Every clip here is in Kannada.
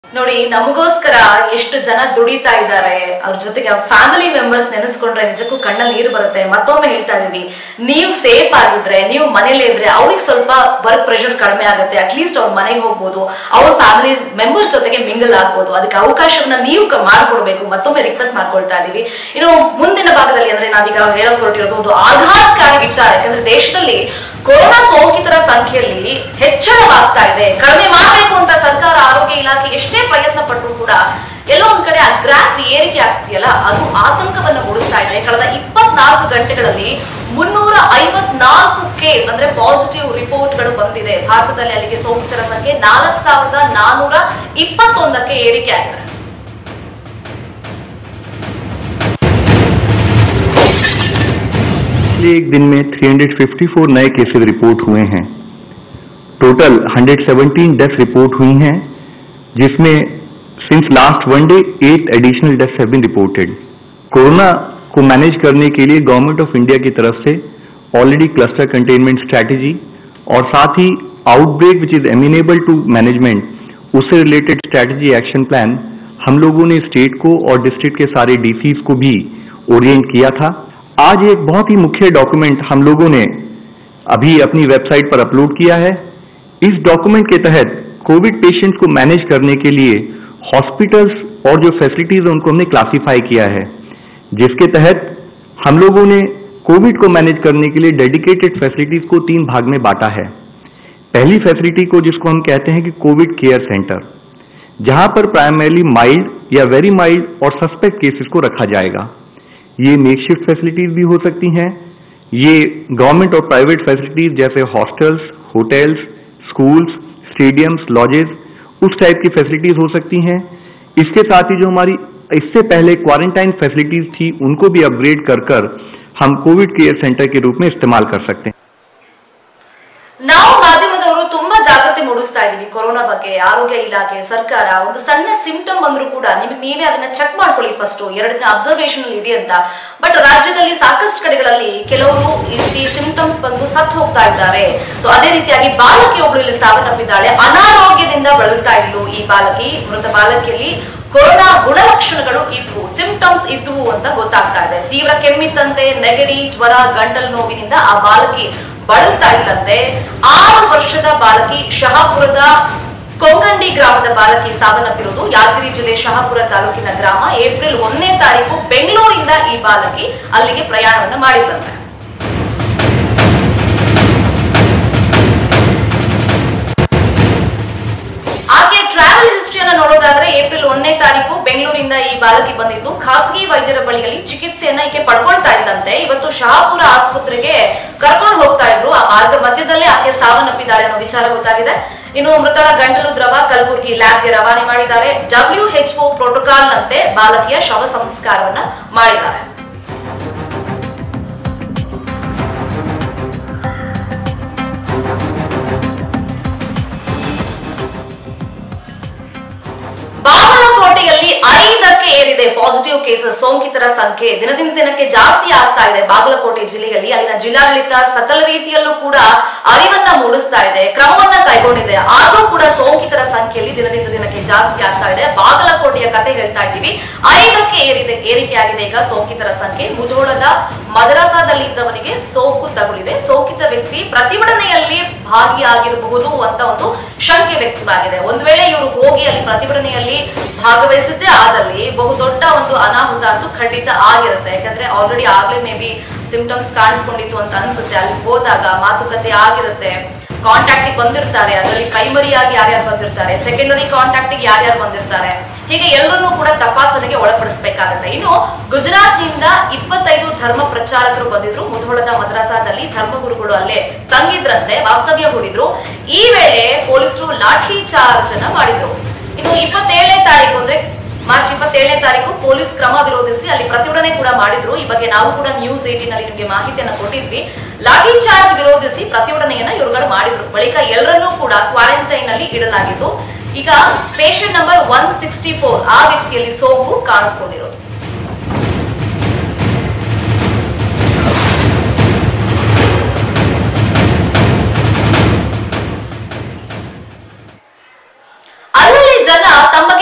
ನೋಡಿ ನಮಗೋಸ್ಕರ ಎಷ್ಟು ಜನ ದುಡಿತಾ ಇದ್ದಾರೆ ಅವ್ರ ಜೊತೆಗೆ ಅವ್ರ ಫ್ಯಾಮಿಲಿ ಮೆಂಬರ್ಸ್ ನೆನೆಸ್ಕೊಂಡ್ರೆ ನಿಜಕ್ಕೂ ಕಣ್ಣಲ್ಲಿ ನೀರು ಬರುತ್ತೆ ಮತ್ತೊಮ್ಮೆ ಹೇಳ್ತಾ ಇದೀವಿ ನೀವು ಸೇಫ್ ಆಗಿದ್ರೆ ನೀವು ಮನೇಲಿ ಇದ್ರೆ ಅವ್ರಿಗೆ ಸ್ವಲ್ಪ ವರ್ಕ್ ಪ್ರೆಷರ್ ಕಡಿಮೆ ಆಗುತ್ತೆ ಅಟ್ಲೀಸ್ಟ್ ಅವ್ರ ಮನೆಗೆ ಹೋಗ್ಬೋದು ಅವ್ರ ಫ್ಯಾಮಿಲಿ ಮೆಂಬರ್ಸ್ ಜೊತೆಗೆ ಮಿಂಗಲ್ ಆಗ್ಬೋದು ಅದಕ್ಕೆ ಅವಕಾಶವನ್ನ ನೀವು ಕ- ಮಾಡ್ಕೊಡ್ಬೇಕು ಮತ್ತೊಮ್ಮೆ ರಿಕ್ವೆಸ್ಟ್ ಮಾಡ್ಕೊಳ್ತಾ ಇದೀವಿ ಇನ್ನು ಮುಂದಿನ ಭಾಗದಲ್ಲಿ ಅಂದ್ರೆ ನಾವೀಗ ಹೇಳಕ್ ಹೊರಟಿರೋದು ಒಂದು ಆಘಾತಕಾರಿ ವಿಚಾರ ಯಾಕಂದ್ರೆ ದೇಶದಲ್ಲಿ ಕೊರೋನಾ ಸೋಂಕಿತರ ಸಂಖ್ಯೆಯಲ್ಲಿ ಹೆಚ್ಚಳವಾಗ್ತಾ ಇದೆ ಕಡಿಮೆ ಮಾಡಬೇಕು ಅಂತ ಸರ್ಕಾರ ಆರೋಗ್ಯ ಇಲಾಖೆ ಎಷ್ಟೇ ಪ್ರಯತ್ನ ಪಟ್ಟರು ಕೂಡ ಎಲ್ಲೋ ಒಂದ್ ಕಡೆ ಆ ಗ್ರಾಫ್ ಏರಿಕೆ ಆಗ್ತಿದೆಯಲ್ಲ ಅದು ಆತಂಕವನ್ನ ಮೂಡಿಸ್ತಾ ಇದೆ ಕಳೆದ ಇಪ್ಪತ್ನಾಲ್ಕು ಗಂಟೆಗಳಲ್ಲಿ ಮುನ್ನೂರ ಐವತ್ನಾಲ್ಕು ಕೇಸ್ ಅಂದ್ರೆ ಪಾಸಿಟಿವ್ ರಿಪೋರ್ಟ್ಗಳು ಬಂದಿದೆ ಭಾರತದಲ್ಲಿ ಅಲ್ಲಿಗೆ ಸೋಂಕಿತರ ಸಂಖ್ಯೆ ನಾಲ್ಕು ಸಾವಿರದ ನಾನೂರ ಇಪ್ಪತ್ತೊಂದಕ್ಕೆ ಏರಿಕೆ ಆಗಿದೆ पिछले एक दिन में 354 नए केसेस रिपोर्ट हुए हैं टोटल 117 डेथ रिपोर्ट हुई हैं जिसमें since last one day eight additional deaths have been reported corona को मैनेज करने के लिए गवर्नमेंट ऑफ इंडिया की तरफ से ऑलरेडी क्लस्टर कंटेनमेंट स्ट्रैटेजी और साथ ही outbreak which is amenable to management उससे रिलेटेड स्ट्रैटेजी एक्शन प्लान हम लोगों ने स्टेट को और डिस्ट्रिक्ट के सारे डीसीज को भी ओरिएंट किया था आज एक बहुत ही मुख्य डॉक्यूमेंट हम लोगों ने अभी अपनी वेबसाइट पर अपलोड किया है इस डॉक्यूमेंट के तहत कोविड पेशेंट्स को मैनेज करने के लिए हॉस्पिटल्स और जो फैसिलिटीज है उनको हमने क्लासिफाई किया है जिसके तहत हम लोगों ने कोविड को मैनेज करने के लिए डेडिकेटेड फैसिलिटीज को तीन भाग में बांटा है पहली फैसिलिटी को जिसको हम कहते हैं कि कोविड केयर सेंटर जहां पर प्राइमरली माइल्ड या वेरी माइल्ड और सस्पेक्ट केसेस को रखा जाएगा ये मेकशिफ्ट फैसिलिटीज भी हो सकती हैं ये गवर्नमेंट और प्राइवेट फैसिलिटीज जैसे hostels hotels schools stadiums lodges उस टाइप की फैसिलिटीज हो सकती हैं इसके साथ ही जो हमारी इससे पहले क्वारंटाइन फैसिलिटीज थी उनको भी अपग्रेड कर कर हम कोविड केयर सेंटर के रूप में इस्तेमाल कर सकते हैं ನಾವು ಮಾಧ್ಯಮದವರು ತುಂಬಾ ಜಾಗೃತಿ ಮೂಡಿಸ್ತಾ ಇದೀವಿ ಕೊರೋನಾ ಬಗ್ಗೆ ಆರೋಗ್ಯ ಇಲಾಖೆ ಸರ್ಕಾರ ಒಂದು ಸಣ್ಣ ಸಿಂಪ್ಟಮ್ ಬಂದ್ರು ಕೂಡ ನಿಮಗೆ ನೀವೇ ಅದನ್ನ ಚೆಕ್ ಮಾಡ್ಕೊಳ್ಳಿ ಫಸ್ಟ್ ಎರಡು ದಿನ ಅಬ್ಸರ್ವೇಷನ್ ಇಡಿ ಅಂತ ಬಟ್ ರಾಜ್ಯದಲ್ಲಿ ಸಾಕಷ್ಟು ಕಡೆಗಳಲ್ಲಿ ಕೆಲವರು ಈ ರೀತಿ ಸಿಂಪ್ಟಮ್ಸ್ ಬಂದು ಸತ್ತು ಹೋಗ್ತಾ ಇದ್ದಾರೆ ಸೊ ಅದೇ ರೀತಿಯಾಗಿ ಬಾಲಕಿ ಒಬ್ಳು ಇಲ್ಲಿ ಸಾವನ್ನಪ್ಪಿದ್ದಾಳೆ ಅನಾರೋಗ್ಯದಿಂದ ಬಳಲ್ತಾ ಇದ್ಲು ಈ ಬಾಲಕಿ ಮೃತ ಬಾಲಕಿಯಲ್ಲಿ ಕೊರೋನಾ ಗುಣಲಕ್ಷಣಗಳು ಇದ್ವು ಸಿಂಪ್ಟಮ್ಸ್ ಇದ್ವು ಅಂತ ಗೊತ್ತಾಗ್ತಾ ಇದೆ ತೀವ್ರ ಕೆಮ್ಮಿತ್ತಂತೆ ನೆಗಡಿ ಜ್ವರ ಗಂಟಲು ನೋವಿನಿಂದ ಆ ಬಾಲಕಿ ಬಳಲ್ತಾ ಇದ್ದಂತೆ ಆರು ವರ್ಷದ ಬಾಲಕಿ ಶಹಾಪುರದ ಕೊಂಗಂಡಿ ಗ್ರಾಮದ ಬಾಲಕಿ ಸಾವನ್ನಪ್ಪಿರುವುದು ಯಾದಗಿರಿ ಜಿಲ್ಲೆ ಶಹಾಪುರ ತಾಲೂಕಿನ ಗ್ರಾಮ ಏಪ್ರಿಲ್ ಒಂದನೇ ತಾರೀಕು ಬೆಂಗಳೂರಿಂದ ಈ ಬಾಲಕಿ ಅಲ್ಲಿಗೆ ಪ್ರಯಾಣವನ್ನ ಮಾಡಿದ್ದಂತೆ ಆಕೆ ಟ್ರಾವೆಲ್ ಹಿಸ್ಟ್ರಿಯನ್ನ ನೋಡೋದಾದ್ರೆ ಏಪ್ರಿಲ್ ಒಂದನೇ ತಾರೀಕು ಬೆಂಗಳೂರಿಂದ ಈ ಬಾಲಕಿ ಬಂದಿದ್ದು ಖಾಸಗಿ ವೈದ್ಯರ ಬಳಿಯಲ್ಲಿ ಚಿಕಿತ್ಸೆಯನ್ನ ಈಕೆ ಪಡ್ಕೊಳ್ತಾ ಇದ್ದಂತೆ ಇವತ್ತು ಶಹಾಪುರ ಆಸ್ಪತ್ರೆಗೆ ಕರ್ಕೊಂಡು ಹೋಗ್ತಾ ಇದ್ರು ಆ ಮಾರ್ಗ ಮಧ್ಯದಲ್ಲೇ ಆಕೆ ಸಾವನ್ನಪ್ಪಿದ್ದಾಳೆ ಅನ್ನೋ ವಿಚಾರ ಗೊತ್ತಾಗಿದೆ ಇನ್ನು ಮೃತಳ ಗಂಟಲು ದ್ರವ ಕಲಬುರಗಿ ಲ್ಯಾಬ್ಗೆ ರವಾನೆ ಮಾಡಿದ್ದಾರೆ ಡಬ್ಲ್ಯೂ ಎಚ್ ಒ ಪ್ರೋಟೋಕಾಲ್ ನಂತೆ ಬಾಲಕಿಯ ಶವ ಸಂಸ್ಕಾರವನ್ನ ಮಾಡಿದ್ದಾರೆ ಬಾಗಲಕೋಟೆಯಲ್ಲಿ ಐದಕ್ಕೆ ಏರಿದೆ ಪಾಸಿಟಿವ್ ಕೇಸಸ್ ಸೋಂಕಿತರ ಸಂಖ್ಯೆ ದಿನದಿಂದ ದಿನಕ್ಕೆ ಜಾಸ್ತಿ ಆಗ್ತಾ ಇದೆ ಬಾಗಲಕೋಟೆ ಜಿಲ್ಲೆಯಲ್ಲಿ ಅಲ್ಲಿನ ಜಿಲ್ಲಾಡಳಿತ ಸಕಲ ರೀತಿಯಲ್ಲೂ ಕೂಡ ಅರಿವನ್ನ ಮೂಡಿಸ್ತಾ ಇದೆ ಕ್ರಮವನ್ನ ಕೈಗೊಂಡಿದೆ ಆದ್ರೂ ಕೂಡ ಸೋಂಕಿತರ ಸಂಖ್ಯೆಯಲ್ಲಿ ದಿನದಿಂದ ದಿನಕ್ಕೆ ಜಾಸ್ತಿ ಆಗ್ತಾ ಇದೆ ಬಾಗಲಕೋಟೆಯ ಕತೆ ಹೇಳ್ತಾ ಇದ್ದೀವಿ ಐದಕ್ಕೆ ಏರಿದೆ ಏರಿಕೆಯಾಗಿದೆ ಈಗ ಸೋಂಕಿತರ ಸಂಖ್ಯೆ ಮುಧೋಳದ ಮದರಸಾದಲ್ಲಿ ಇದ್ದವನಿಗೆ ಸೋಂಕು ತಗುಲಿದೆ ಸೋಂಕಿತ ವ್ಯಕ್ತಿ ಪ್ರತಿಭಟನೆಯಲ್ಲಿ ಭಾಗಿಯಾಗಿರಬಹುದು ಅಂತ ಒಂದು ಶಂಕೆ ವ್ಯಕ್ತವಾಗಿದೆ ಒಂದು ವೇಳೆ ಇವರು ಹೋಗಿ ಅಲ್ಲಿ ಪ್ರತಿಭಟನೆಯಲ್ಲಿ ಭಾಗವಹಿಸಿದ್ದೇ ಆದಲ್ಲಿ ಬಹುದೊಡ್ಡ ಒಂದು ಅನಾಹುತ ಅಂತೂ ಖಂಡಿತ ಆಗಿರುತ್ತೆ ಯಾಕಂದ್ರೆ ಆಲ್ರೆಡಿ ಆಗ್ಲೇ ಮೇ ಬಿ ಸಿಂಪ್ಟಮ್ಸ್ ಕಾಣಿಸ್ಕೊಂಡಿತ್ತು ಅಂತ ಅನ್ಸುತ್ತೆ ಅಲ್ಲಿ ಹೋದಾಗ ಮಾತುಕತೆ ಆಗಿರುತ್ತೆ ಕಾಂಟ್ಯಾಕ್ಟ್ ಬಂದಿರ್ತಾರೆ ಅದರಲ್ಲಿ ಪ್ರೈಮರಿ ಆಗಿ ಯಾರ್ಯಾರು ಬಂದಿರ್ತಾರೆ ಸೆಕೆಂಡರಿ ಕಾಂಟ್ಯಾಕ್ಟ್ ಯಾರ್ಯಾರು ಬಂದಿರ್ತಾರೆ ಹೀಗೆ ಎಲ್ಲರನ್ನೂ ಕೂಡ ತಪಾಸಣೆಗೆ ಒಳಪಡಿಸಬೇಕಾಗುತ್ತೆ ಇನ್ನು ಗುಜರಾತ್ ನಿಂದ ಇಪ್ಪತ್ತೈದು ಧರ್ಮ ಪ್ರಚಾರಕರು ಬಂದಿದ್ರು ಮುಧೋಳದ ಮದ್ರಾಸಾದಲ್ಲಿ ಧರ್ಮಗುರುಗಳು ಅಲ್ಲೇ ತಂಗಿದ್ರಂತೆ ವಾಸ್ತವ್ಯ ಹೂಡಿದ್ರು ಈ ವೇಳೆ ಪೊಲೀಸರು ಲಾಠಿ ಚಾರ್ಜ್ ಅನ್ನ ಮಾಡಿದ್ರು ಇನ್ನು ಇಪ್ಪತ್ತೇಳನೇ ತಾರೀಕು ಅಂದ್ರೆ ಮಾರ್ಚ್ ಇಪ್ಪತ್ತೇಳನೇ ತಾರೀಕು ಪೊಲೀಸ್ ಕ್ರಮ ವಿರೋಧಿಸಿ ಅಲ್ಲಿ ಪ್ರತಿಭಟನೆ ಕೂಡ ಮಾಡಿದ್ರು ಈ ಬಗ್ಗೆ ನಾವು ಕೂಡ ನ್ಯೂಸ್ ಏಟೀನ್ ಅಲ್ಲಿ ನಿಮಗೆ ಮಾಹಿತಿಯನ್ನ ಕೊಟ್ಟಿದ್ವಿ ಲಾಠಿ ಚಾರ್ಜ್ ವಿರೋಧಿಸಿ ಪ್ರತಿಭಟನೆಯನ್ನ ಇವರುಗಳು ಮಾಡಿದ್ರು ಬಳಿಕ ಎಲ್ಲರನ್ನೂ ಕೂಡ ಕ್ವಾರಂಟೈನ್ ಅಲ್ಲಿ ಇಡಲಾಗಿತ್ತು ಈಗ patient number one sixty four ಆ ವ್ಯಕ್ತಿಯಲ್ಲಿ ಸೋಂಕು ಕಾಣಿಸ್ಕೊಂಡಿರೋದು ಅಲ್ಲಲ್ಲಿ ಜನ ತಮಗೆ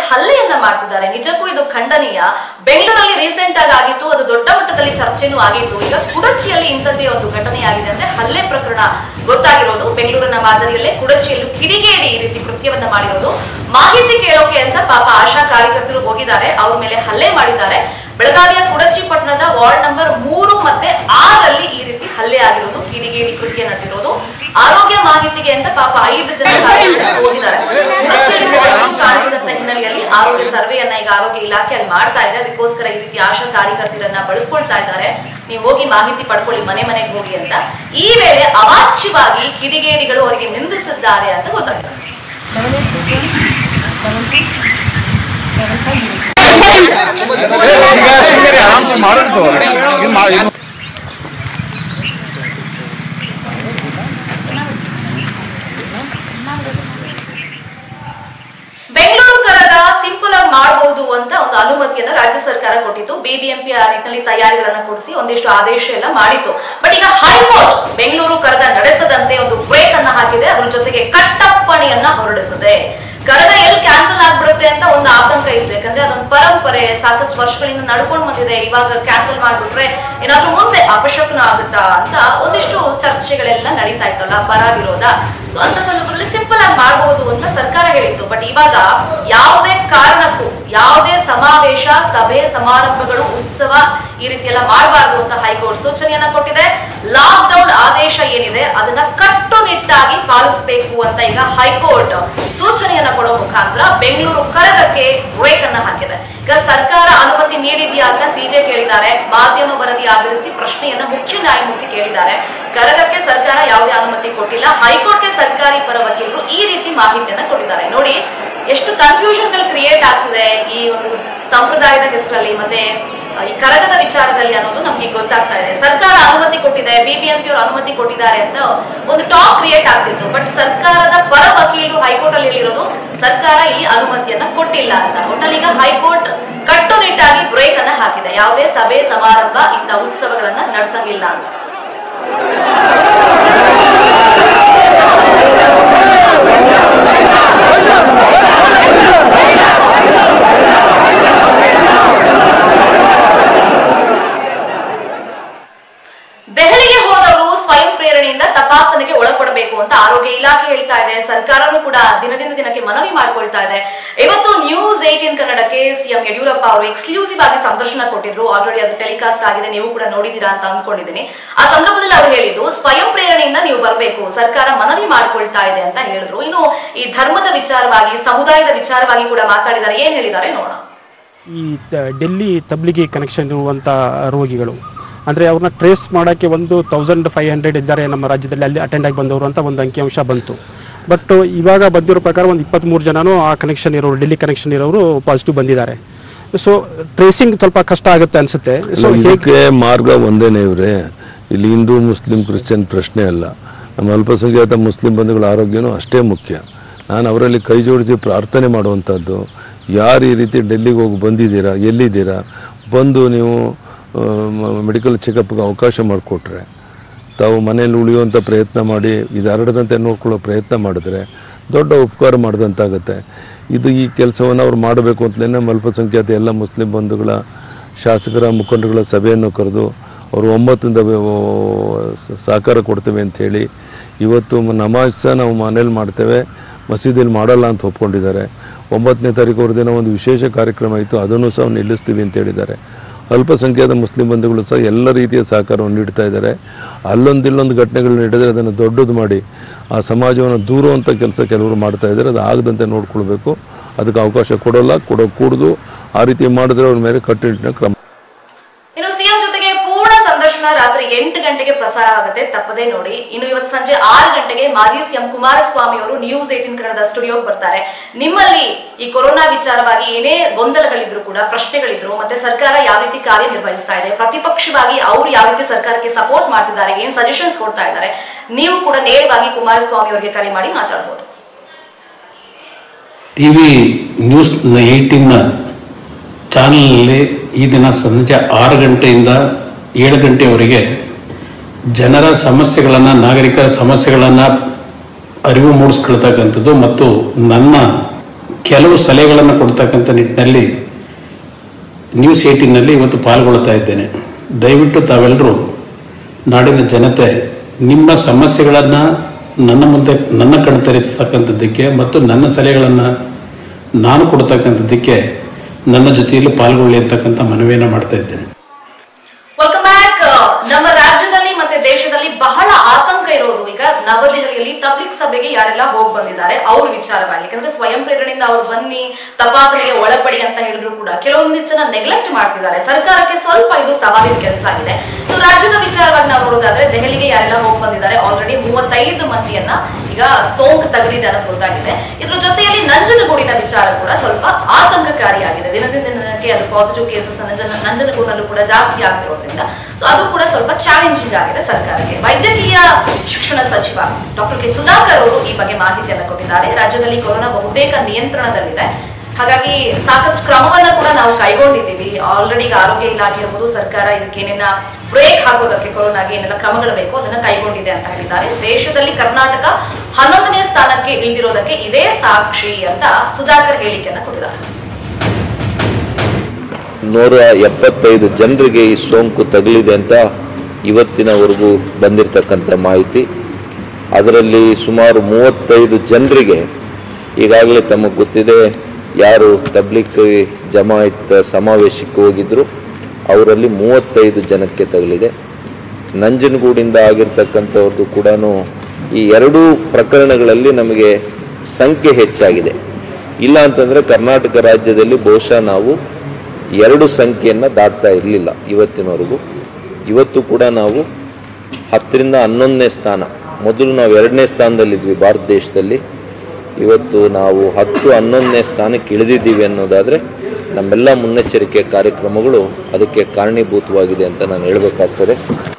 ಹಲ್ಲೆಯನ್ನ ಮಾಡ್ತಿದ್ದಾರೆ ನಿಜಕ್ಕೂ ಇದು ಖಂಡನೀಯ ಬೆಂಗಳೂರಲ್ಲಿ ರೀಸೆಂಟ್ ಆಗಿ ಆಗಿತ್ತು ಅದು ದೊಡ್ಡ ಮಟ್ಟದಲ್ಲಿ ಚರ್ಚೆನೂ ಆಗಿತ್ತು ಈಗ ಕುಡಚಿಯಲ್ಲಿ ಇಂಥದ್ದೇ ಒಂದು ಘಟನೆ ಆಗಿದೆ ಅಂದ್ರೆ ಹಲ್ಲೆ ಪ್ರಕರಣ ಗೊತ್ತಾಗಿರೋದು ಬೆಂಗಳೂರಿನ ಮಾದರಿಯಲ್ಲೇ ಕುಡಚಿಯಲ್ಲೂ ಕಿಡಿಗೇಡಿ ಈ ರೀತಿ ಕೃತ್ಯವನ್ನ ಮಾಡಿರೋದು ಮಾಹಿತಿ ಕೇಳೋಕೆ ಅಂತ ಪಾಪ ಆಶಾ ಕಾರ್ಯಕರ್ತರು ಹೋಗಿದ್ದಾರೆ ಅವ್ರ ಮೇಲೆ ಹಲ್ಲೆ ಮಾಡಿದ್ದಾರೆ ಬೆಳಗಾವಿಯ ಕುಡಚಿ ಪಟ್ಟಣದ ವಾರ್ಡ್ ನಂಬರ್ ಮೂರು ಮತ್ತೆ ಆರಲ್ಲಿ ಈ ರೀತಿ ಹಲ್ಲೆ ಆಗಿರೋದು ಕಿಡಿಗೇಡಿ ಕೃತ್ಯ ನಡೆದಿರೋದು ಆರೋಗ್ಯ ಮಾಹಿತಿಗೆ ಅಂತ ಪಾಪ ಐದು ಜನ ಕಾರ್ಯಕರ್ತರು ಹೋಗಿದ್ದಾರೆ ಕುಡಚಿಯಲ್ಲಿ ಪಾಸಿಟಿವ್ ಕಾಣಿಸಿದಂತ ಹಿನ್ನೆಲೆಯಲ್ಲಿ ಆರೋಗ್ಯ ಸರ್ವೆಯನ್ನ ಈಗ ಆರೋಗ್ಯ ಇಲಾಖೆ ಅಲ್ಲಿ ಮಾಡ್ತಾ ಇದೆ ಅದಕ್ಕೋಸ್ಕರ ಈ ರೀತಿ ಆಶಾ ಕಾರ್ಯಕರ್ತರನ್ನ ಬಳಸ್ಕೊಳ್ತಾ ಇದ್ದಾರೆ ನೀವು ಹೋಗಿ ಮಾಹಿತಿ ಪಡ್ಕೊಳ್ಳಿ ಮನೆ ಮನೆಗೆ ಹೋಗಿ ಅಂತ ಈ ವೇಳೆ ಅವಾಚ್ಯವಾಗಿ ಕಿಡಿಗೇಡಿಗಳು ಅವರಿಗೆ ನಿಂದಿಸಿದ್ದಾರೆ ಅಂತ ಗೊತ್ತಾಗಿದೆ ಬೆಂಗಳೂರು ಕರಗ ಸಿಂಪಲ್ ಆಗಿ ಮಾಡಬಹುದು ಅಂತ ಒಂದು ಅನುಮತಿಯನ್ನ ರಾಜ್ಯ ಸರ್ಕಾರ ಕೊಟ್ಟಿತ್ತು ಬಿಬಿಎಂಪಿ ಆ ನಿಟ್ಟಿನಲ್ಲಿ ತಯಾರಿಗಳನ್ನ ಕೊಡಿಸಿ ಒಂದಿಷ್ಟು ಆದೇಶ ಎಲ್ಲ ಮಾಡಿತ್ತು ಬಟ್ ಈಗ ಹೈಕೋರ್ಟ್ ಬೆಂಗಳೂರು ಕರಗ ನಡೆಸದಂತೆ ಒಂದು ಬ್ರೇಕ್ ಅನ್ನ ಹಾಕಿದೆ ಅದ್ರ ಜೊತೆಗೆ ಕಟ್ಟಪ್ಪಣೆಯನ್ನ ಹೊರಡಿಸಿದೆ ಕರಗ ಎಲ್ಲಿ ಕ್ಯಾನ್ಸಲ್ ಆಗ್ಬಿಡುತ್ತೆ ಅಂತ ಒಂದು ಆತಂಕ ಇತ್ತು ಯಾಕಂದ್ರೆ ಅದೊಂದು ಪರಂಪರೆ ಸಾಕಷ್ಟು ವರ್ಷಗಳಿಂದ ನಡ್ಕೊಂಡು ಬಂದಿದೆ ಇವಾಗ ಕ್ಯಾನ್ಸಲ್ ಮಾಡ್ಬಿಟ್ರೆ ಏನಾದ್ರೂ ಮುಂದೆ ಅಪಶಕನ ಆಗುತ್ತಾ ಅಂತ ಒಂದಿಷ್ಟು ಚರ್ಚೆಗಳೆಲ್ಲ ನಡೀತಾ ಇತ್ತಲ್ಲ ಪರ ವಿರೋಧ So, ಅಂತ ಸಂದರ್ಭದಲ್ಲಿ ಸಿಂಪಲ್ ಆಗಿ ಮಾಡಬಹುದು ಅಂತ ಸರ್ಕಾರ ಹೇಳಿತ್ತು ಬಟ್ ಇವಾಗ ಯಾವುದೇ ಕಾರಣಕ್ಕೂ ಯಾವುದೇ ಸಮಾವೇಶ ಸಭೆ ಸಮಾರಂಭಗಳು ಉತ್ಸವ ಈ ರೀತಿ ಎಲ್ಲ ಮಾಡಬಾರ್ದು ಅಂತ ಹೈಕೋರ್ಟ್ ಸೂಚನೆಯನ್ನ ಕೊಟ್ಟಿದೆ ಲಾಕ್ ಡೌನ್ ಆದೇಶ ಏನಿದೆ ಅದನ್ನ ಕಟ್ಟುನಿಟ್ಟಾಗಿ ಪಾಲಿಸಬೇಕು ಅಂತ ಈಗ ಹೈಕೋರ್ಟ್ ಸೂಚನೆಯನ್ನ ಕೊಡೋ ಮುಖಾಂತರ ಬೆಂಗಳೂರು ಕರಗಕ್ಕೆ ಬ್ರೇಕ್ ಅನ್ನ ಹಾಕಿದೆ ಈಗ ಸರ್ಕಾರ ಅನುಮತಿ ನೀಡಿದ್ಯಾ ಅಂತ ಸಿಜೆ ಕೇಳಿದ್ದಾರೆ ಮಾಧ್ಯಮ ವರದಿ ಆಧರಿಸಿ ಪ್ರಶ್ನೆಯನ್ನ ಮುಖ್ಯ ನ್ಯಾಯಮೂರ್ತಿ ಕೇಳಿದ್ದಾರೆ ಕರಗಕ್ಕೆ ಸರ್ಕಾರ ಯಾವುದೇ ಅನುಮತಿ ಕೊಟ್ಟಿಲ್ಲ ಹೈಕೋರ್ಟ್ಗೆ ಸರ್ಕಾರಿ ಪರ ವಕೀಲರು ಈ ರೀತಿ ಮಾಹಿತಿಯನ್ನ ಕೊಟ್ಟಿದ್ದಾರೆ ನೋಡಿ ಎಷ್ಟು ಕನ್ಫ್ಯೂಷನ್ ಗಳು ಕ್ರಿಯೇಟ್ ಆಗ್ತಿದೆ ಈ ಒಂದು ಸಂಪ್ರದಾಯದ ಹೆಸರಲ್ಲಿ ಮತ್ತೆ ಆ, ಈ ಕರಗದ ವಿಚಾರದಲ್ಲಿ ಅನ್ನೋದು ನಮ್ಗೆ ಈಗ ಗೊತ್ತಾಗ್ತಾ ಇದೆ ಸರ್ಕಾರ ಅನುಮತಿ ಕೊಟ್ಟಿದೆ ಬಿಬಿಎಂಪಿ ಅವರು ಅನುಮತಿ ಕೊಟ್ಟಿದ್ದಾರೆ ಅಂತ ಒಂದು ಟಾಕ್ ಕ್ರಿಯೇಟ್ ಆಗ್ತಿತ್ತು ಬಟ್ ಸರ್ಕಾರದ ಪರ ವಕೀಲರು ಹೈಕೋರ್ಟ್ ಅಲ್ಲಿ ಹೇಳಿರೋದು ಸರ್ಕಾರ ಈ ಅನುಮತಿಯನ್ನ ಕೊಟ್ಟಿಲ್ಲ ಅಂತ ಒಟ್ಟಲ್ಲಿ ಈಗ ಹೈಕೋರ್ಟ್ ಕಟ್ಟುನಿಟ್ಟಾಗಿ ಬ್ರೇಕ್ ಅನ್ನ ಹಾಕಿದೆ ಯಾವುದೇ ಸಭೆ ಸಮಾರಂಭ ಇಂಥ ಉತ್ಸವಗಳನ್ನ ನಡೆಸಂಗಿಲ್ಲ ಅಂತ ದೆಹಲಿಗೆ ಹೋದವರು ಸ್ವಯಂ ಪ್ರೇರಣೆಯಿಂದ ತಪಾಸಣೆಗೆ ಒಳಪಡಬೇಕು ಅಂತ ಆರೋಗ್ಯ ಇಲಾಖೆ ಹೇಳ್ತಾ ಇದೆ ಸರ್ಕಾರನೂ ಕೂಡ ದಿನದಿಂದ ದಿನಕ್ಕೆ ಮನವಿ ಮಾಡ್ಕೊಳ್ತಾ ಇದೆ ಇವತ್ತು ನ್ಯೂಸ್ ಏಟೀನ್ ಕನ್ನಡಕ್ಕೆ ಸಿಎಂ ಯಡಿಯೂರಪ್ಪ ಅವರು ಎಕ್ಸ್ಕ್ಲೂಸಿವ್ ಆಗಿ ಸಂದರ್ಶನ ಕೊಟ್ಟಿದ್ರು ಆಲ್ರೆಡಿ ಅದು ಟೆಲಿಕಾಸ್ಟ್ ಆಗಿದೆ ನೀವು ಕೂಡ ನೋಡಿದೀರಾ ಅಂತ ಅಂದ್ಕೊಂಡಿದ್ದೀನಿ ಆ ಸಂದರ್ಭದಲ್ಲಿ ಅವರು ಹೇಳಿದ್ದು ಸ್ವಯಂ ಪ್ರೇರಣೆಯಿಂದ ನೀವು ಬರಬೇಕು ಸರ್ಕಾರ ಮನವಿ ಮಾಡ್ಕೊಳ್ತಾ ಇದೆ ಅಂತ ಹೇಳಿದ್ರು ಇನ್ನು ಈ ಧರ್ಮದ ವಿಚಾರವಾಗಿ ಸಮುದಾಯದ ವಿಚಾರವಾಗಿ ಕೂಡ ಮಾತಾಡಿದ್ದಾರೆ ಏನ್ ಹೇಳಿದ್ದಾರೆ ನೋಡೋಣ ಈ ತ- ಡೆಲ್ಲಿ ತಬ್ಲಿಗಿ ಕನೆಕ್ಷನ್ ಇರುವಂಥ ರೋಗಿಗಳು ಅಂದರೆ ಅವ್ರನ್ನ ಟ್ರೇಸ್ ಮಾಡೋಕ್ಕೆ ಒಂದು ತೌಸಂಡ್ ಫೈವ್ ಹಂಡ್ರೆಡ್ ಇದ್ದಾರೆ ನಮ್ಮ ರಾಜ್ಯದಲ್ಲಿ ಅಲ್ಲಿ ಅಟೆಂಡ್ ಆಗಿ ಬಂದವರು ಅಂತ ಒಂದು ಅಂಕಿಅಂಶ ಬಂತು ಬಟ್ ಇವಾಗ ಬಂದಿರೋ ಪ್ರಕಾರ ಒಂದು ಇಪ್ಪತ್ತ್ಮೂರು ಜನನೂ ಆ ಕನೆಕ್ಷನ್ ಇರೋರು ಡೆಲ್ಲಿ ಕನೆಕ್ಷನ್ ಇರೋರು ಪಾಸಿಟಿವ್ ಬಂದಿದ್ದಾರೆ ಸೊ ಟ್ರೇಸಿಂಗ್ ಸ್ವಲ್ಪ ಕಷ್ಟ ಆಗುತ್ತೆ ಅನಿಸುತ್ತೆ ಸೊ ಅಲ್ಲ, ಹೇಗೆ ಇದಕ್ಕೆ ಮಾರ್ಗ ಒಂದೇನೇ ಇವ್ರೆ ಇಲ್ಲಿ ಹಿಂದೂ ಮುಸ್ಲಿಂ ಕ್ರಿಶ್ಚಿಯನ್ ಪ್ರಶ್ನೆ ಅಲ್ಲ ನಮ್ಮ ಅಲ್ಪಸಂಖ್ಯಾತ ಮುಸ್ಲಿಂ ಬಂಧುಗಳ ಆರೋಗ್ಯನೂ ಅಷ್ಟೇ ಮುಖ್ಯ ನಾನು ಅವರಲ್ಲಿ ಕೈ ಜೋಡಿಸಿ ಪ್ರಾರ್ಥನೆ ಮಾಡುವಂಥದ್ದು ಯಾರು ಈ ರೀತಿ ಡೆಲ್ಲಿಗೆ ಹೋಗಿ ಬಂದಿದ್ದೀರಾ ಎಲ್ಲಿದ್ದೀರಾ ಬಂದು ನೀವು ಮೆಡಿಕಲ್ ಚೆಕಪ್ಗೆ ಅವಕಾಶ ಮಾಡಿಕೊಟ್ರೆ ತಾವು ಮನೇಲಿ ಉಳಿಯುವಂಥ ಪ್ರಯತ್ನ ಮಾಡಿ ಇದು ಹರಡದಂತೆ ನೋಡ್ಕೊಳ್ಳೋ ಪ್ರಯತ್ನ ಮಾಡಿದ್ರೆ ದೊಡ್ಡ ಉಪಕಾರ ಮಾಡಿದಂತಾಗುತ್ತೆ ಇದು ಈ ಕೆಲಸವನ್ನು ಅವ್ರು ಮಾಡಬೇಕು ಅಂತಲೇ ನಮ್ಮ ಅಲ್ಪಸಂಖ್ಯಾತ ಎಲ್ಲ ಮುಸ್ಲಿಂ ಬಂಧುಗಳ ಶಾಸಕರ ಮುಖಂಡರುಗಳ ಸಭೆಯನ್ನು ಕರೆದು ಅವರು ಒಂಬತ್ತರಿಂದ ವೆ- ಓ- ಸ- ಸಹಕಾರ ಕೊಡ್ತೇವೆ ಅಂತ ಹೇಳಿ ಇವತ್ತು ಮ- ನಮಾಜ್ ಸಹ ನಾವು ಮನೇಲಿ ಮಾಡ್ತೇವೆ ಮಸೀದಿಯಲ್ಲಿ ಮಾಡಲ್ಲ ಅಂತ ಒಪ್ಕೊಂಡಿದ್ದಾರೆ ಒಂಬತ್ತನೇ ತಾರೀಕು ಅವ್ರ ದಿನ ಒಂದು ವಿಶೇಷ ಕಾರ್ಯಕ್ರಮ ಇತ್ತು ಅದನ್ನು ಸಹ ನಿಲ್ಲಿಸ್ತೀವಿ ಅಂತ ಹೇಳಿದ್ದಾರೆ ಅಲ್ಪಸಂಖ್ಯಾತ ಮುಸ್ಲಿಂ ಬಂಧುಗಳು ಸಹ ಎಲ್ಲ ರೀತಿಯ ಸಹಕಾರವನ್ನು ನೀಡ್ತಾ ಇದ್ದಾರೆ ಅಲ್ಲೊಂದು ಇಲ್ಲೊಂದು ಘಟನೆಗಳು ನಡೆದರೆ ಅದನ್ನು ದೊಡ್ಡದು ಮಾಡಿ ಆ ಸಮಾಜವನ್ನು ದೂರುವಂಥ ಕೆಲಸ ಕೆಲವರು ಮಾಡ್ತಾ ಇದ್ದಾರೆ ಅದು ಆಗದಂತೆ ನೋಡ್ಕೊಳ್ಬೇಕು ಅದಕ್ಕೆ ಅವಕಾಶ ಕೊಡೋಲ್ಲ ಕೊಡೋ ಕೂಡದು ಆ ರೀತಿ ಮಾಡಿದ್ರೆ ಅವ್ರ ಮೇಲೆ ಕಟ್ಟುನಿಟ್ಟಿನ ಕ್ರಮ ಇನ್ನು ಸಿಎಂ ಜೊತೆಗೆ ಪೂರ್ಣ ಸಂದರ್ಶನ ರಾತ್ರಿ ಎಂಟು ಗಂಟೆಗೆ ಪ್ರಸಾರ ಆಗುತ್ತೆ ತಪ್ಪದೇ ನೋಡಿ ಇನ್ನು ಇವತ್ತು ಸಂಜೆ ಆರು ಗಂಟೆಗೆ ಮಾಜಿ ಸಿಎಂ ಕುಮಾರಸ್ವಾಮಿ ಅವರು ನ್ಯೂಸ್ ಏಟಿನ್ ಕನ್ನಡದ ಸ್ಟುಡಿಯೋಗೆ ಬರ್ತಾರೆ ನಿಮ್ಮಲ್ಲಿ ಈ ಕೊರೋನಾ ವಿಚಾರವಾಗಿ ಏನೇ ಗೊಂದಲಗಳಿದ್ರು ಕೂಡ ಪ್ರಶ್ನೆಗಳಿದ್ರು ಮತ್ತೆ ಸರ್ಕಾರ ಯಾವ ರೀತಿ ಕಾರ್ಯನಿರ್ವಹಿಸ್ತಾ ಇದೆ ಪ್ರತಿಪಕ್ಷವಾಗಿ ಅವರು ಯಾವ ರೀತಿ ಸರ್ಕಾರಕ್ಕೆ ಸಪೋರ್ಟ್ ಮಾಡ್ತಿದ್ದಾರೆ ಏನ್ ಸಜೆಷನ್ಸ್ ಕೊಡ್ತಾ ಇದ್ದಾರೆ ನೀವು ಕೂಡ ನೇರವಾಗಿ ಕುಮಾರಸ್ವಾಮಿ ಅವರಿಗೆ ಕರೆ ಮಾಡಿ ಮಾತಾಡ್ಬೋದು ಟಿ ವಿ ನ್ಯೂಸ್ ಏಯ್ಟೀನ್ನ ಚಾನಲಲ್ಲಿ ಈ ದಿನ ಸಂಜೆ ಆರು ಗಂಟೆಯಿಂದ ಏಳು ಗಂಟೆಯವರೆಗೆ ಜನರ ಸಮಸ್ಯೆಗಳನ್ನು ನಾಗರಿಕರ ಸಮಸ್ಯೆಗಳನ್ನು ಅರಿವು ಮೂಡಿಸ್ಕೊಳ್ತಕ್ಕಂಥದ್ದು ಮತ್ತು ನನ್ನ ಕೆಲವು ಸಲಹೆಗಳನ್ನು ಕೊಡ್ತಕ್ಕಂಥ ನಿಟ್ಟಿನಲ್ಲಿ ನ್ಯೂಸ್ ಏಯ್ಟೀನಲ್ಲಿ ಇವತ್ತು ಪಾಲ್ಗೊಳ್ತಾ ಇದ್ದೇನೆ ದಯವಿಟ್ಟು ತಾವೆಲ್ಲರೂ ನಾಡಿನ ಜನತೆ ನಿಮ್ಮ ಸಮಸ್ಯೆಗಳನ್ನು ನನ್ನ ಮುಂದೆ ನನ್ನ ಕಣ್ ತರಿಸ್ತಕ್ಕಂಥದ್ದಕ್ಕೆ ಮತ್ತು ನನ್ನ ಸಲಹೆಗಳನ್ನು ನಾನು ಕೊಡ್ತಕ್ಕಂಥದ್ದಕ್ಕೆ ನನ್ನ ಜೊತೆಯಲ್ಲಿ ಪಾಲ್ಗೊಳ್ಳಿ ಅಂತಕ್ಕಂಥ ಮನವಿಯನ್ನು ಮಾಡ್ತಾ ಇದ್ದೇನೆ ವೆಲ್ಕಮ್ ಬ್ಯಾಕ್ ನಮ್ಮ ರಾಜ್ಯದಲ್ಲಿ ಮತ್ತೆ ದೇಶದಲ್ಲಿ ಬಹಳ ಆತಂಕ ಇರೋದು ಈಗ ನವದೆಹಲಿಯಲ್ಲಿ ತಬ್ಲಿಕ್ ಸಭೆಗೆ ಯಾರೆಲ್ಲ ಹೋಗಿ ಬಂದಿದ್ದಾರೆ ಅವ್ರ ವಿಚಾರವಾಗಿ ಯಾಕಂದ್ರೆ ಸ್ವಯಂ ಪ್ರೇರಣೆಯಿಂದ ಅವ್ರು ಬನ್ನಿ ತಪಾಸಣೆಗೆ ಒಳಪಡಿ ಅಂತ ಹೇಳಿದ್ರು ಕೂಡ ಕೆಲವೊಂದಿಷ್ಟು ಜನ ನೆಗ್ಲೆಕ್ಟ್ ಮಾಡ್ತಿದ್ದಾರೆ ಸರ್ಕಾರಕ್ಕೆ ಸ್ವಲ್ಪ ಇದು ಸವಾಲಿನ ಕೆಲಸ ಆಗಿದೆ ಸೊ ರಾಜ್ಯದ ವಿಚಾರವಾಗಿ ನಾವು ನೋಡೋದಾದ್ರೆ ದೆಹಲಿಗೆ ಯಾರೆಲ್ಲ ಹೋಗಿ ಬಂದಿದ್ದಾರೆ ಆಲ್ರೆಡಿ ಮೂವತ್ತೈದು ಮಂದಿಯನ್ನ ಈಗ ಸೋಂಕು ತಗುಲಿದೆ ಅನ್ನೋದು ಗೊತ್ತಾಗಿದೆ ಇದ್ರ ಜೊತೆಯಲ್ಲಿ ನಂಜನಗೂಡಿನ ವಿಚಾರ ಕೂಡ ಸ್ವಲ್ಪ ಆತಂಕಕಾರಿಯಾಗಿದೆ ದಿನದಿಂದ ದಿನಕ್ಕೆ ಅದು ಪಾಸಿಟಿವ್ ಕೇಸಸ್ ನಂಜನ ನಂಜನಗೂಡಿನಲ್ಲೂ ಕೂಡ ಜಾಸ್ತಿ ಆಗ್ತಿರೋದ್ರಿಂದ ಸೊ ಅದು ಕೂಡ ಸ್ವಲ್ಪ ಚಾಲೆಂಜಿಂಗ್ ಆಗಿದೆ ಸರ್ಕಾರಕ್ಕೆ ವೈದ್ಯಕೀಯ ಶಿಕ್ಷಣ ಸಚಿವ ಡಾಕ್ಟರ್ ಕೆ ಸುಧಾಕರ್ ಅವರು ಈ ಬಗ್ಗೆ ಮಾಹಿತಿಯನ್ನು ಕೊಟ್ಟಿದ್ದಾರೆ ರಾಜ್ಯದಲ್ಲಿ ಕೊರೋನಾ ಬಹುತೇಕ ನಿಯಂತ್ರಣದಲ್ಲಿದೆ ಹಾಗಾಗಿ ಸಾಕಷ್ಟು ಕ್ರಮವನ್ನ ಕೂಡ ನಾವು ಕೈಗೊಂಡಿದ್ದೀವಿ ಆಲ್ರೆಡಿ ಈಗ ಆರೋಗ್ಯ ಇಲಾಖೆ ಇರ್ಬೋದು ಸರ್ಕಾರ ಇದಕ್ಕೆ ಏನೇನ ಬ್ರೇಕ್ ಹಾಕೋದಕ್ಕೆ ಕೊರೋನಾಗೆ ಏನೆಲ್ಲ ಕ್ರಮಗಳು ಬೇಕು ಅದನ್ನ ಕೈಗೊಂಡಿದೆ ಅಂತ ಹೇಳಿದ್ದಾರೆ ದೇಶದಲ್ಲಿ ಕರ್ನಾಟಕ ಹನ್ನೊಂದನೇ ಸ್ಥಾನಕ್ಕೆ ಇಳಿದಿರೋದಕ್ಕೆ ಇದೇ ಸಾಕ್ಷಿ ಅಂತ ಸುಧಾಕರ್ ಹೇಳಿಕೆಯನ್ನ ಕೊಟ್ಟಿದ್ದಾರೆ ನೂರ ಎಪ್ಪತ್ತೈದು ಜನರಿಗೆ ಈ ಸೋಂಕು ತಗುಲಿದೆ ಅಂತ ಇವತ್ತಿನವರೆಗೂ ಬಂದಿರತಕ್ಕಂಥ ಮಾಹಿತಿ ಅದರಲ್ಲಿ ಸುಮಾರು ಮೂವತ್ತೈದು ಜನರಿಗೆ ಈಗಾಗಲೇ ತಮಗೆ ಗೊತ್ತಿದೆ ಯಾರು ತಬ್ಲಿಕ್ ಜಮಾಯಿತ್ ಸಮಾವೇಶಕ್ಕೆ ಹೋಗಿದ್ರು ಅವರಲ್ಲಿ ಮೂವತ್ತೈದು ಜನಕ್ಕೆ ತಗುಲಿದೆ ನಂಜನಗೂಡಿಂದ ಆಗಿರ್ತಕ್ಕಂಥವ್ರದ್ದು ಕೂಡ ಈ ಎರಡೂ ಪ್ರಕರಣಗಳಲ್ಲಿ ನಮಗೆ ಸಂಖ್ಯೆ ಹೆಚ್ಚಾಗಿದೆ ಇಲ್ಲ ಅಂತಂದರೆ ಕರ್ನಾಟಕ ರಾಜ್ಯದಲ್ಲಿ ಬಹುಶಃ ನಾವು ಎರಡು ಸಂಖ್ಯೆಯನ್ನು ದಾಟ್ತಾ ಇರಲಿಲ್ಲ ಇವತ್ತಿನವರೆಗೂ ಇವತ್ತು ಕೂಡ ನಾವು ಹತ್ತರಿಂದ ಹನ್ನೊಂದನೇ ಸ್ಥಾನ ಮೊದಲು ನಾವು ಎರಡನೇ ಸ್ಥಾನದಲ್ಲಿದ್ವಿ ಭಾರತ ದೇಶದಲ್ಲಿ ಇವತ್ತು ನಾವು ಹತ್ತು ಹನ್ನೊಂದನೇ ಸ್ಥಾನಕ್ಕೆ ಇಳಿದಿದ್ದೀವಿ ಅನ್ನೋದಾದರೆ ನಮ್ಮೆಲ್ಲ ಮುನ್ನೆಚ್ಚರಿಕೆ ಕಾರ್ಯಕ್ರಮಗಳು ಅದಕ್ಕೆ ಕಾರಣೀಭೂತವಾಗಿದೆ ಅಂತ ನಾನು ಹೇಳಬೇಕಾಗ್ತದೆ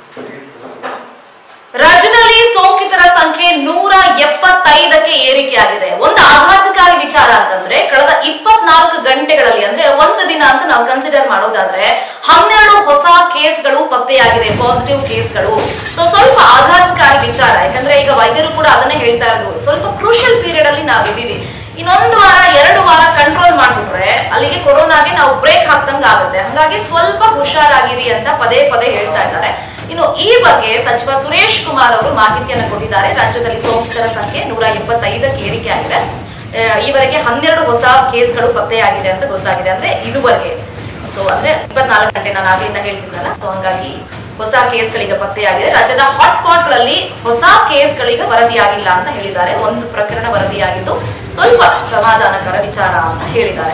ರಾಜ್ಯದಲ್ಲಿ ಸೋಂಕಿತರ ಸಂಖ್ಯೆ ನೂರ ಎಪ್ಪತ್ತೈದಕ್ಕೆ ಏರಿಕೆಯಾಗಿದೆ ಒಂದು ಆಘಾತಕಾರಿ ವಿಚಾರ ಅಂತಂದ್ರೆ ಕಳೆದ ಇಪ್ಪತ್ನಾಲ್ಕು ಗಂಟೆಗಳಲ್ಲಿ ಅಂದ್ರೆ ಒಂದು ದಿನ ಅಂತ ನಾವು ಕನ್ಸಿಡರ್ ಮಾಡೋದಾದ್ರೆ ಹನ್ನೆರಡು ಹೊಸ ಕೇಸ್ಗಳು ಪತ್ತೆಯಾಗಿದೆ ಪಾಸಿಟಿವ್ ಕೇಸ್ಗಳು ಸೊ ಸ್ವಲ್ಪ ಆಘಾತಕಾರಿ ವಿಚಾರ ಯಾಕಂದ್ರೆ ಈಗ ವೈದ್ಯರು ಕೂಡ ಅದನ್ನೇ ಹೇಳ್ತಾ ಇರೋದು ಸ್ವಲ್ಪ ಕ್ರೂಷಿಯಲ್ ಪೀರಿಯಡ್ ಅಲ್ಲಿ ನಾವಿದ್ದೀವಿ ಇನ್ನೊಂದು ವಾರ ಎರಡು ವಾರ ಕಂಟ್ರೋಲ್ ಮಾಡ್ಬಿಟ್ರೆ ಅಲ್ಲಿಗೆ ಕೊರೋನಾಗೆ ನಾವು ಬ್ರೇಕ್ ಹಾಕ್ದಂಗ ಆಗುತ್ತೆ ಹಂಗಾಗಿ ಸ್ವಲ್ಪ ಹುಷಾರಾಗಿರಿ ಅಂತ ಪದೇ ಪದೇ ಹೇಳ್ತಾ ಇದ್ದಾರೆ ಇನ್ನು ಈ ಬಗ್ಗೆ ಸಚಿವ ಸುರೇಶ್ ಕುಮಾರ್ ಅವರು ಮಾಹಿತಿಯನ್ನು ಕೊಟ್ಟಿದ್ದಾರೆ ರಾಜ್ಯದಲ್ಲಿ ಸೋಂಕಿತರ ಸಂಖ್ಯೆ ನೂರ ಎಪ್ಪತ್ತೈದಕ್ಕೆ ಏರಿಕೆಯಾಗಿದೆ ಆ, ಈವರೆಗೆ ಹನ್ನೆರಡು ಹೊಸ ಕೇಸ್ಗಳು ಪತ್ತೆಯಾಗಿದೆ ಅಂತ ಗೊತ್ತಾಗಿದೆ ಅಂದ್ರೆ ಇದುವರೆಗೆ ಸೊ ಅಂದ್ರೆ ಇಪ್ಪತ್ನಾಲ್ಕು ಗಂಟೆ ನಾನು ಆಗ್ಲಿಂದ ಹೇಳ್ತಿದ್ದಲ್ಲ ಸೊ ಹಂಗಾಗಿ ಹೊಸ ಕೇಸ್ಗಳೀಗ ಪತ್ತೆಯಾಗಿದೆ ರಾಜ್ಯದ ಹಾಟ್ಸ್ಪಾಟ್ಗಳಲ್ಲಿ ಹೊಸ ಕೇಸ್ಗಳೀಗ ವರದಿಯಾಗಿಲ್ಲ ಅಂತ ಹೇಳಿದ್ದಾರೆ ಒಂದು ಪ್ರಕರಣ ವರದಿಯಾಗಿದ್ದು ಸ್ವಲ್ಪ ಸಮಾಧಾನಕರ ವಿಚಾರ ಅಂತ ಹೇಳಿದ್ದಾರೆ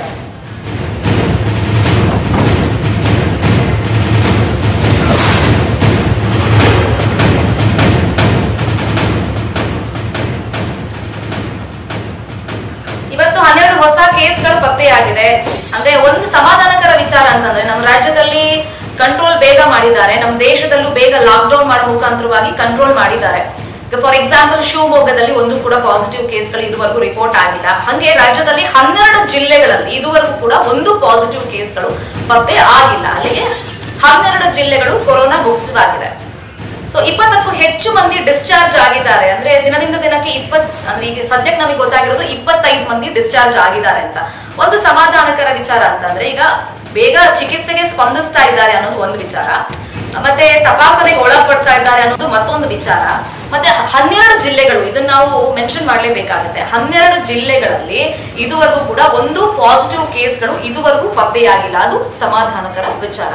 ಇವತ್ತು ಹನ್ನೆರಡು ಹೊಸ ಕೇಸ್ಗಳು ಪತ್ತೆಯಾಗಿದೆ ಅಂದ್ರೆ ಒಂದು ಸಮಾಧಾನಕರ ವಿಚಾರ ಅಂತಂದ್ರೆ ನಮ್ಮ ರಾಜ್ಯದಲ್ಲಿ ಕಂಟ್ರೋಲ್ ಬೇಗ ಮಾಡಿದ್ದಾರೆ ನಮ್ಮ ದೇಶದಲ್ಲೂ ಬೇಗ ಲಾಕ್ ಡೌನ್ ಮಾಡೋ ಮುಖಾಂತರವಾಗಿ ಕಂಟ್ರೋಲ್ ಮಾಡಿದ್ದಾರೆ ಈಗ ಫಾರ್ ಎಕ್ಸಾಂಪಲ್ ಶಿವಮೊಗ್ಗದಲ್ಲಿ ಒಂದು ಕೂಡ ಪಾಸಿಟಿವ್ ಕೇಸ್ಗಳು ಇದುವರೆಗೂ ರಿಪೋರ್ಟ್ ಆಗಿಲ್ಲ ಹಾಗೆ ರಾಜ್ಯದಲ್ಲಿ ಹನ್ನೆರಡು ಜಿಲ್ಲೆಗಳಲ್ಲಿ ಇದುವರೆಗೂ ಕೂಡ ಒಂದು ಪಾಸಿಟಿವ್ ಕೇಸ್ಗಳು ಪತ್ತೆ ಆಗಿಲ್ಲ ಅಲ್ಲಿಗೆ ಹನ್ನೆರಡು ಜಿಲ್ಲೆಗಳು ಕೊರೋನಾ ಮುಕ್ತವಾಗಿದೆ ಸೊ ಇಪ್ಪತ್ತಕ್ಕೂ ಹೆಚ್ಚು ಮಂದಿ ಡಿಸ್ಚಾರ್ಜ್ ಆಗಿದ್ದಾರೆ ಅಂದ್ರೆ ದಿನದಿಂದ ದಿನಕ್ಕೆ ಇಪ್ಪತ್ ಅಂದ್ರೆ ಈಗ ಸದ್ಯಕ್ಕೆ ನಮಗೆ ಗೊತ್ತಾಗಿರೋದು ಇಪ್ಪತ್ತೈದು ಮಂದಿ ಡಿಸ್ಚಾರ್ಜ್ ಆಗಿದ್ದಾರೆ ಅಂತ ಒಂದು ಸಮಾಧಾನಕರ ವಿಚಾರ ಅಂತಂದ್ರೆ ಈಗ ಬೇಗ ಚಿಕಿತ್ಸೆಗೆ ಸ್ಪಂದಿಸ್ತಾ ಇದ್ದಾರೆ ಅನ್ನೋದು ಒಂದು ವಿಚಾರ ಮತ್ತೆ ತಪಾಸಣೆಗೆ ಒಳಪಡ್ತಾ ಇದ್ದಾರೆ ಅನ್ನೋದು ಮತ್ತೊಂದು ವಿಚಾರ ಮತ್ತೆ ಹನ್ನೆರಡು ಜಿಲ್ಲೆಗಳು ಇದನ್ನ ನಾವು ಮೆನ್ಷನ್ ಮಾಡಲೇಬೇಕಾಗುತ್ತೆ ಹನ್ನೆರಡು ಜಿಲ್ಲೆಗಳಲ್ಲಿ ಇದುವರೆಗೂ ಕೂಡ ಒಂದು ಪಾಸಿಟಿವ್ ಕೇಸ್ಗಳು ಇದುವರೆಗೂ ಪತ್ತೆಯಾಗಿಲ್ಲ ಅದು ಸಮಾಧಾನಕರ ವಿಚಾರ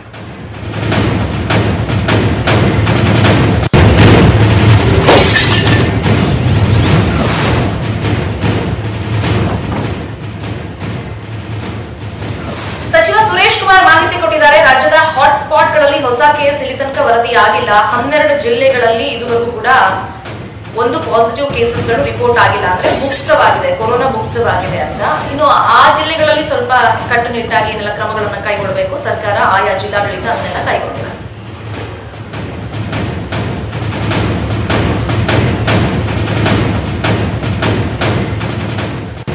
ಸಚಿವ ಸುರೇಶ್ ಕುಮಾರ್ ಮಾಹಿತಿ ಕೊಟ್ಟಿದ್ದಾರೆ ರಾಜ್ಯದ ಹಾಟ್ ಸ್ಪಾಟ್ಗಳಲ್ಲಿ ಹೊಸ ಕೇಸ್ ಇಲ್ಲಿ ತನಕ ವರದಿ ಆಗಿಲ್ಲ ಹನ್ನೆರಡು ಜಿಲ್ಲೆಗಳಲ್ಲಿ ಇದುವರೆಗೂ ಕೂಡ ಒಂದು ಪಾಸಿಟಿವ್ ಕೇಸಸ್ಗಳು ರಿಪೋರ್ಟ್ ಆಗಿಲ್ಲ ಅಂದ್ರೆ ಮುಕ್ತವಾಗಿದೆ ಕೊರೋನಾ ಮುಕ್ತವಾಗಿದೆ ಅಂತ ಇನ್ನು ಆ ಜಿಲ್ಲೆಗಳಲ್ಲಿ ಸ್ವಲ್ಪ ಕಟ್ಟುನಿಟ್ಟಾಗಿ ಏನೆಲ್ಲ ಕ್ರಮಗಳನ್ನ ಕೈಗೊಳ್ಳಬೇಕು ಸರ್ಕಾರ ಆಯಾ ಜಿಲ್ಲಾಡಳಿತ ಅದನ್ನೆಲ್ಲ ಕೈಗೊಂಡಿದೆ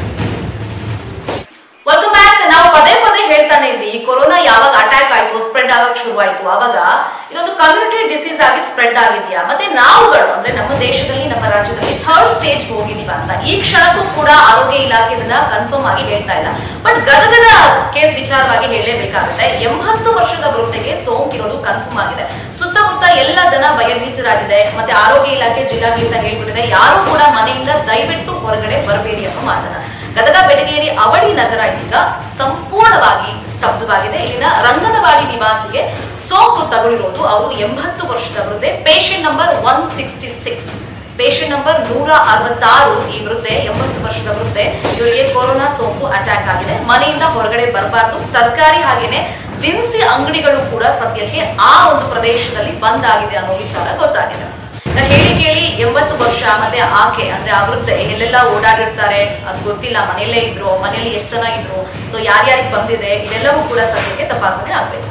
ವೆಲ್ಕಮ್ ಬ್ಯಾಕ್ ನಾವು ಪದೇ ಪದೇ ಹೇಳ್ತಾನೆ ಇದ್ವಿ ಈ ಕೊರೋನಾ ಯಾವಾಗ ಅಟ್ಯಾಕ್ ಆಯ್ತು ಸ್ಪ್ರೆಡ್ ಆಗಕ್ ಶುರುವಾಯ್ತು ಅವಾಗ ಇದೊಂದು ಕಮ್ಯುನಿಟಿ ಡಿಸೀಸ್ ಆಗಿ ಸ್ಪ್ರೆಡ್ ಆಗಿದೆಯಾ ಮತ್ತೆ ನಾವುಗಳು ಅಂದ್ರೆ ನಮ್ಮ ದೇಶದಲ್ಲಿ ನಮ್ಮ ರಾಜ್ಯದಲ್ಲಿ ಥರ್ಡ್ ಸ್ಟೇಜ್ ಹೋಗಿದೀವ ಅಂತ ಈ ಕ್ಷಣಕ್ಕೂ ಕೂಡ ಆರೋಗ್ಯ ಇಲಾಖೆ ಇದನ್ನ ಕನ್ಫರ್ಮ್ ಆಗಿ ಹೇಳ್ತಾ ಇಲ್ಲ ಬಟ್ ಗದಗದ ಕೇಸ್ ವಿಚಾರವಾಗಿ ಹೇಳಲೇಬೇಕಾಗುತ್ತೆ ಎಂಬತ್ತು ವರ್ಷದ ವೃದ್ಧೆಗೆ ಸೋಂಕಿರೋದು ಕನ್ಫರ್ಮ್ ಆಗಿದೆ ಸುತ್ತಮುತ್ತ ಎಲ್ಲ ಜನ ಭಯಭೀತರಾಗಿದೆ ಮತ್ತೆ ಆರೋಗ್ಯ ಇಲಾಖೆ ಜಿಲ್ಲಾಡಳಿತ ಹೇಳ್ಬಿಟ್ಟಿದೆ ಯಾರು ಕೂಡ ಮನೆಯಿಂದ ದಯವಿಟ್ಟು ಹೊರಗಡೆ ಬರಬೇಡಿ ಅನ್ನೋ ಮಾತನ್ನ ಗದಗ ಬೆಟಗೇರಿ ಅವಳಿ ನಗರ ಈಗ ಸಂಪೂರ್ಣವಾಗಿ ಸ್ತಬ್ಧವಾಗಿದೆ ಇಲ್ಲಿನ ರಂಗನವಾಡಿ ನಿವಾಸಿಗೆ ಸೋಂಕು ತಗುಲಿರೋದು ಅವರು ಎಂಬತ್ತು ವರ್ಷದ ವೃದ್ಧೆ patient number one sixty six patient number ನೂರ ಅರವತ್ತಾರು ಈ ವೃದ್ಧೆ ಎಂಬತ್ತು ವರ್ಷದ ವೃದ್ಧೆ ಇವರಿಗೆ ಕೊರೋನಾ ಸೋಂಕು ಅಟ್ಯಾಕ್ ಆಗಿದೆ ಮನೆಯಿಂದ ಹೊರಗಡೆ ಬರಬಾರ್ದು ತರಕಾರಿ ಹಾಗೇನೆ ದಿನಸಿ ಅಂಗಡಿಗಳು ಕೂಡ ಸದ್ಯಕ್ಕೆ ಆ ಒಂದು ಪ್ರದೇಶದಲ್ಲಿ ಬಂದ್ ಆಗಿದೆ ಅನ್ನೋ ವಿಚಾರ ಗೊತ್ತಾಗಿದೆ ಈಗ ಹೇಳಿ ಕೇಳಿ ಎಂಬತ್ತು ವರ್ಷ ಮತ್ತೆ ಆಕೆ ಅಂದ್ರೆ ಆ ವೃದ್ಧೆ ಎಲ್ಲೆಲ್ಲ ಓಡಾಡಿರ್ತಾರೆ ಅದು ಗೊತ್ತಿಲ್ಲ ಮನೆಯಲ್ಲೇ ಇದ್ರು ಮನೆಯಲ್ಲಿ ಎಷ್ಟು ಜನ ಇದ್ರು ಸೊ ಯಾರ್ಯಾರಿಗೆ ಬಂದಿದೆ ಇದೆಲ್ಲವೂ ಕೂಡ ಸದ್ಯಕ್ಕೆ ತಪಾಸಣೆ ಆಗ್ಬೇಕು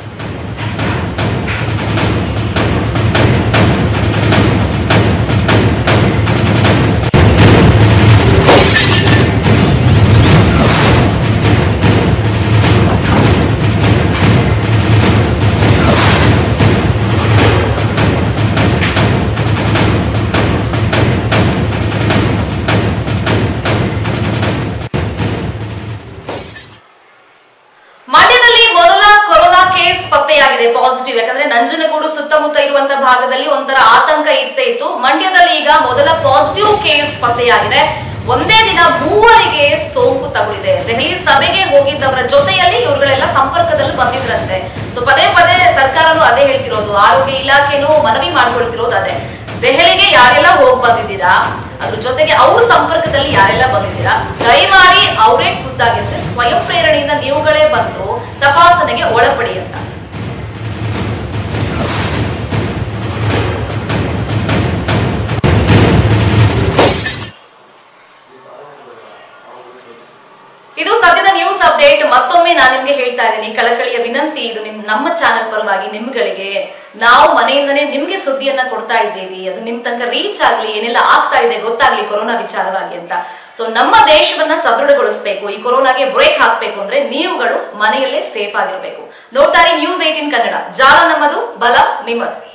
ಮಂಡ್ಯದಲ್ಲಿ ಮೊದಲ ಕೊರೋನಾ ಕೇಸ್ ಪತ್ತೆಯಾಗಿದೆ ಪಾಸಿಟಿವ್ ಯಾಕಂದ್ರೆ ನಂಜನಗೂಡು ಸುತ್ತಮುತ್ತ ಇರುವಂತಹ ಭಾಗದಲ್ಲಿ ಒಂಥರ ಆತಂಕ ಇತ್ತೇ ಇತ್ತು ಮಂಡ್ಯದಲ್ಲಿ ಈಗ ಮೊದಲ ಪಾಸಿಟಿವ್ ಕೇಸ್ ಪತ್ತೆಯಾಗಿದೆ ಒಂದೇ ದಿನ ಮೂವರಿಗೆ ಸೋಂಕು ತಗುಲಿದೆ ದೆಹಲಿ ಸಭೆಗೆ ಹೋಗಿದ್ದವರ ಜೊತೆಯಲ್ಲಿ ಇವುಗಳೆಲ್ಲ ಸಂಪರ್ಕದಲ್ಲಿ ಬಂದಿದ್ರಂತೆ ಸೊ ಪದೇ ಪದೇ ಸರ್ಕಾರನು ಅದೇ ಹೇಳ್ತಿರೋದು ಆರೋಗ್ಯ ಇಲಾಖೆನೂ ಮನವಿ ಮಾಡ್ಕೊಳ್ತಿರೋದು ಅದೇ ದೆಹಲಿಗೆ ಯಾರೆಲ್ಲ ಹೋಗಿ ಬಂದಿದ್ದೀರಾ ಅದ್ರ ಜೊತೆಗೆ ಅವ್ರ ಸಂಪರ್ಕದಲ್ಲಿ ಯಾರೆಲ್ಲ ಬಂದಿದ್ದೀರಾ ದಯಮಾಡಿ ಅವರೇ ಖುದ್ದಾಗಿದ್ರೆ ಸ್ವಯಂ ಪ್ರೇರಣೆಯಿಂದ ನೀವುಗಳೇ ಬಂದು ತಪಾಸಣೆಗೆ ಒಳಪಡಿ ಅಂತ ಇದು ಸದ್ಯದ ನ್ಯೂಸ್ ಅಪ್ಡೇಟ್ ಮತ್ತೊಮ್ಮೆ ನಾನು ನಿಮ್ಗೆ ಹೇಳ್ತಾ ಇದ್ದೀನಿ ಕಳಕಳಿಯ ವಿನಂತಿ ಇದು ನಿಮ್ ನಮ್ಮ ಚಾನೆಲ್ ಪರವಾಗಿ ನಿಮ್ಗಳಿಗೆ ನಾವು ಮನೆಯಿಂದನೇ ನಿಮ್ಗೆ ಸುದ್ದಿಯನ್ನ ಕೊಡ್ತಾ ಇದ್ದೀವಿ ಅದು ನಿಮ್ ತನಕ ರೀಚ್ ಆಗ್ಲಿ ಏನೆಲ್ಲ ಆಗ್ತಾ ಇದೆ ಗೊತ್ತಾಗ್ಲಿ ಕೊರೋನಾ ವಿಚಾರವಾಗಿ ಅಂತ ಸೊ ನಮ್ಮ ದೇಶವನ್ನ ಸದೃಢಗೊಳಿಸಬೇಕು ಈ ಕೊರೋನಾಗೆ ಬ್ರೇಕ್ ಹಾಕ್ಬೇಕು ಅಂದ್ರೆ ನೀವುಗಳು ಮನೆಯಲ್ಲೇ ಸೇಫ್ ಆಗಿರ್ಬೇಕು ನೋಡ್ತಾರೆ ನ್ಯೂಸ್ ಏಟೀನ್ ಕನ್ನಡ ಜಾಲ ನಮ್ಮದು ಬಲ ನಿಮ್ಮದು